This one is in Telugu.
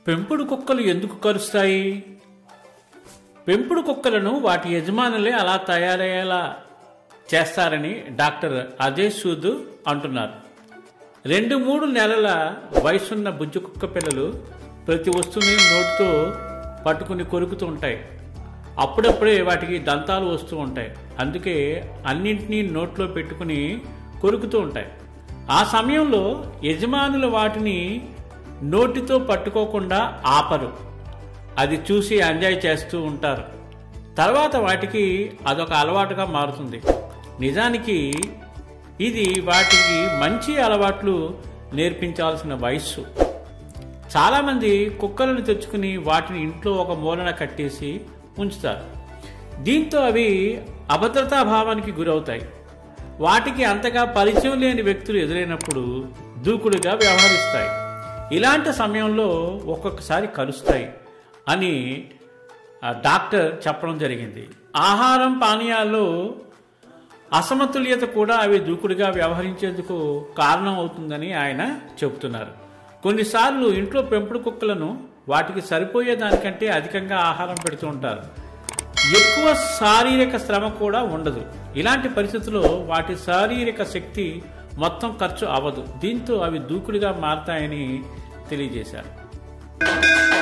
పెంపుడు కుక్కలు ఎందుకు కరుస్తాయి పెంపుడు కుక్కలను వాటి యజమానులే అలా తయారయ్యేలా చేస్తారని డాక్టర్ అజయ్ సూద్ అంటున్నారు రెండు మూడు నెలల వయసున్న బుజ్జి కుక్క పిల్లలు ప్రతి వస్తువుని నోటితో పట్టుకుని కొరుకుతూ ఉంటాయి అప్పుడప్పుడే వాటికి దంతాలు వస్తూ ఉంటాయి అందుకే అన్నింటినీ నోట్లో పెట్టుకుని కొరుకుతూ ఉంటాయి ఆ సమయంలో యజమానులు వాటిని నోటితో పట్టుకోకుండా ఆపరు అది చూసి ఎంజాయ్ చేస్తూ ఉంటారు తర్వాత వాటికి అదొక అలవాటుగా మారుతుంది నిజానికి ఇది వాటికి మంచి అలవాట్లు నేర్పించాల్సిన వయస్సు చాలామంది కుక్కలను తెచ్చుకుని వాటిని ఇంట్లో ఒక మూలన కట్టేసి ఉంచుతారు దీంతో అవి అభద్రతా భావానికి గురవుతాయి వాటికి అంతగా పరిచయం లేని వ్యక్తులు ఎదురైనప్పుడు దూకుడుగా వ్యవహరిస్తాయి ఇలాంటి సమయంలో ఒక్కొక్కసారి కలుస్తాయి అని ఆ డాక్టర్ చెప్పడం జరిగింది ఆహారం పానీయాల్లో అసమతుల్యత కూడా అవి దూకుడుగా వ్యవహరించేందుకు కారణం అవుతుందని ఆయన చెబుతున్నారు కొన్నిసార్లు ఇంట్లో పెంపుడు కుక్కలను వాటికి సరిపోయే దానికంటే అధికంగా ఆహారం పెడుతూ ఉంటారు ఎక్కువ శారీరక శ్రమ కూడా ఉండదు ఇలాంటి పరిస్థితుల్లో వాటి శారీరక శక్తి మొత్తం ఖర్చు అవ్వదు దీంతో అవి దూకుడుగా మారతాయని తెలియజేశారు